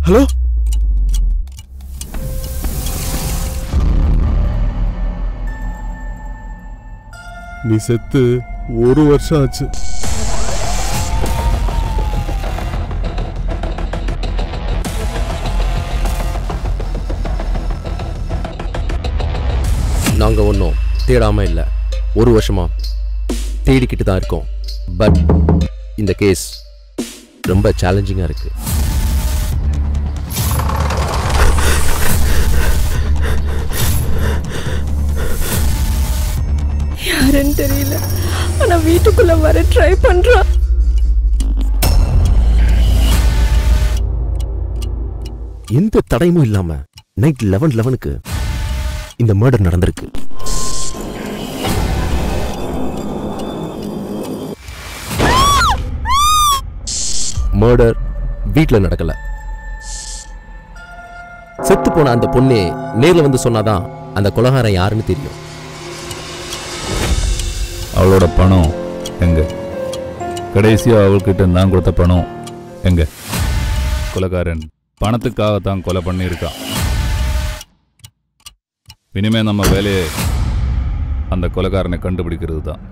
hello நீ செத்து ஒரு வருஷம் ஆச்சு நாங்கள் ஒன்றும் தேடாமல் இல்லை ஒரு வருஷமா தேடிக்கிட்டு தான் இருக்கோம் பட் இந்த கேஸ் ரொம்ப சேலஞ்சிங்காக இருக்குது யாருன்னு தெரியல ஆனா வீட்டுக்குள்ள வர ட்ரை பண்றான் எந்த தடையும் இல்லாமல் நைட் லெவன் லெவனுக்கு இந்த மர்டர் நடந்திருக்கு மர்டர் வீட்டில் நடக்கல செத்து போன அந்த பொண்ணே நேர்ல வந்து சொன்னாதான் அந்த கொலகாரன் யாருன்னு தெரியும் அவளோட பணம் எங்க கடைசியாக அவள்கிட்ட நான் கொடுத்த பணம் எங்க கொலைக்காரன் பணத்துக்காகத்தான் கொலை பண்ணியிருக்கான் இனிமே நம்ம வேலையே அந்த கொலைக்காரனை கண்டுபிடிக்கிறது தான்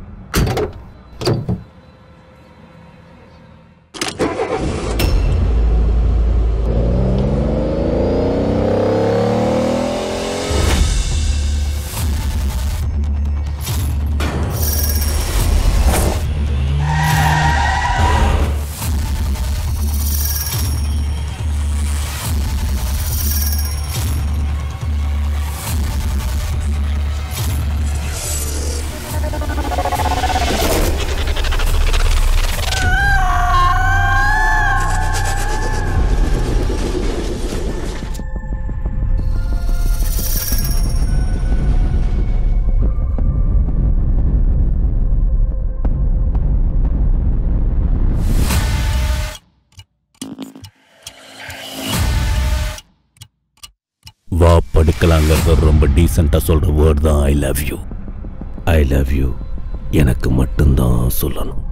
வா படுக்கலாங்கிறது ரொம்ப டீசெண்டாக சொல்கிற வேர்ட் தான் I love you I love you எனக்கு மட்டும்தான் சொல்லணும்